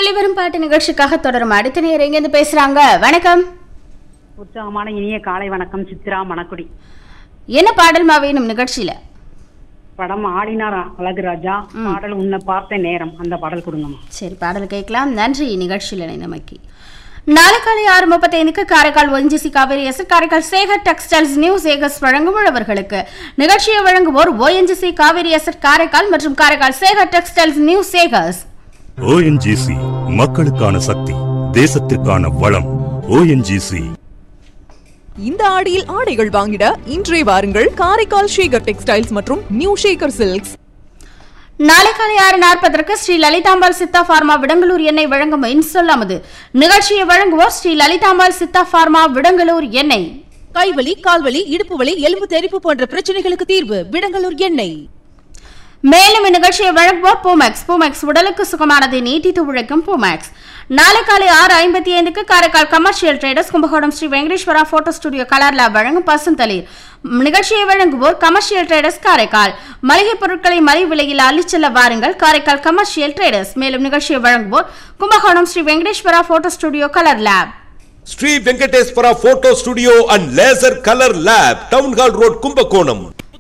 துளிவரும் பாட்டு நிகழ்ச்சிக்காக தொடரும் அடுத்த நேரம் எங்கேருந்து பேசுறாங்க வணக்கம் உற்சாகமான இனிய காலை வணக்கம் சித்ரா மணக்குடி என்ன பாடல்மா வேணும் நிகழ்ச்சியில படம் ஆடினார் அழகுராஜா பாடல் உன்னை பார்த்த நேரம் அந்த பாடல் கொடுங்கம்மா சரி பாடல் கேட்கலாம் நன்றி நிகழ்ச்சியில் இணைந்தமைக்கு நாளை காலை ஆறு முப்பத்தைந்துக்கு Karaikal ONGC Cauvery S Karaikal Sekar textiles new Sekars வழங்கும் உழவர்களுக்கு நிகழ்ச்சியை வழங்குவோர் ஓஎன்ஜிசி காவேரி எஸ் காரைக்கால் மற்றும் Karaikal Sekar textiles new Sekars ONGC மக்களுக்கான சக்தி தேசத்திற்கான வளம் ஓஎன்ஜிசி இந்த ஆடியில் ஆடைகள் வாங்கிட இன்றே வாருங்கள் காரைக்கால் ஷேகர் டெக்ஸ்டைல்ஸ் மற்றும் நியூ ஷேகர் சில்க்ஸ் நாளை காலை ஆறு நாற்பதற்கு ஸ்ரீ லலிதாம்பாள் சித்தா பார்மா விடங்களூர் எண்ணெய் வழங்கும் இன்சொல்லாமது நிகழ்ச்சியை வழங்குவோர் ஸ்ரீ லலிதாம்பாள் சித்தா பார்மா விடங்களூர் எண்ணெய் கைவலி கால்வலி இடுப்பு வலி எலும்பு தெறிப்பு போன்ற பிரச்சனைகளுக்கு தீர்வு விடங்கலூர் எண்ணெய் மேலும் இந்நிகழ்ச்சியை வழங்குவோர் பூமேக்ஸ் பூமேக்ஸ் உடலுக்கு சுகமானதை நீட்டித்து உழைக்கும் பூமேக்ஸ் நாளை காலை ஆறு ஐம்பத்தி ஐந்துக்கு Karaikal commercial traders Kumbakonam Shri Venkateswara photo studio colour lab வழங்கும் பசுந்தளிர் நிகழ்ச்சியை வழங்குவோர் கமர்ஷியல் ட்ரேடர்ஸ் காரைக்கால் மளிகை பொருட்களை மலிவு விலையில் அள்ளிச்செல்ல வாருங்கள் காரைக்கால் கமர்ஷியல் ட்ரேடர்ஸ் மேலும் நிகழ்ச்சியை வழங்குவோர் Kumbakonam Shri Venkateswara photo studio colour lab Shri Venkateswara photo studio and laser colour lab town hall road Kumbakonam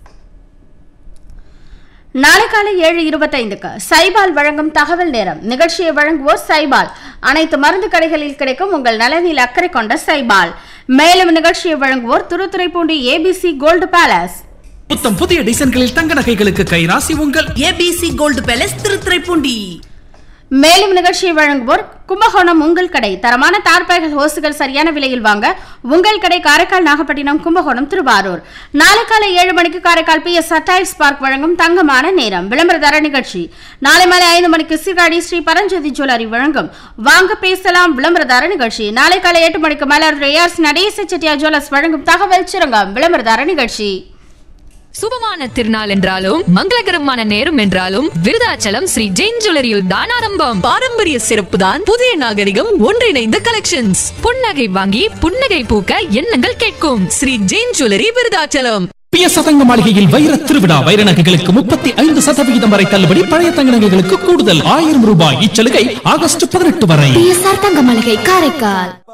நாளை காலை ஏழு இருபத்தைந்துக்கு சைபால் வழங்கும் தகவல் நேரம் நிகழ்ச்சியை வழங்குவோர் சைபால் அனைத்து மருந்து கடைகளில் கிடைக்கும் உங்கள் நலனில் அக்கறை கொண்ட சைபால் மேலும் நிகழ்ச்சியை வழங்குவோர் துருத்துறைப்பூண்டி ஏபிசி கோல்டு பேலஸ் புத்தம் புதிய டிசைன்களில் தங்க நகைகளுக்கு கைராசி உங்கள் ஏபிசி கோல்டு பேலஸ் திருத்துறைப்பூண்டி மேலும் நிகழ்ச்சியை வழங்குவோர் கும்பகோணம் உங்கள் கடை தரமான தார்பாய்கள் ஹோசுகள் சரியான விலையில் வாங்க உங்கள் கடை காரைக்கால் நாகப்பட்டினம் கும்பகோணம் திருவாரூர் நாளை காலை ஏழு மணிக்கு Karaikal P S tiles park வழங்கும் தங்கமான நேரம் விளம்பரதர நிகழ்ச்சி நாளை மாலை ஐந்து மணிக்கு சீர்காழி ஸ்ரீ பரஞ்சோதி ஜுவல்லரி வழங்கும் வாங்க பேசலாம் விளம்பரதார நிகழ்ச்சி நாளை காலை எட்டு மணிக்கு மலர் ஏஆர்ஸ் நடேச செட்டியா ஜுவல்லர்ஸ் வழங்கும் தகவல் சுரங்கம் விளம்பரதார நிகழ்ச்சி சுபமான திருநாள் என்றாலும் மங்களகரமான நேரம் என்றாலும் விருதாச்சலம் ஸ்ரீ ஜெயின் ஜுவல்லரியில் தான் ஆரம்பம் பாரம்பரிய சிறப்பு தான் புதிய நாகரிகம் ஒன்றிணைந்த கலெக்ஷன்ஸ் புன்னகை வாங்கி புன்னகை பூக்க எண்ணங்கள் கேட்கும் ஸ்ரீ ஜெயின் ஜுவல்லரி விருதாச்சலம் பிய சதங்க மாளிகையில் வைர திருவிழா வைர நகைகளுக்கு முப்பத்தி ஐந்து சதவிகிதம் வரை தள்ளுபடி பழைய தங்க நகைகளுக்கு கூடுதல் ஆயிரம் ரூபாய் இச்சலுகை ஆகஸ்ட் பதினெட்டு வரை தங்க மளிகை காரைக்கால்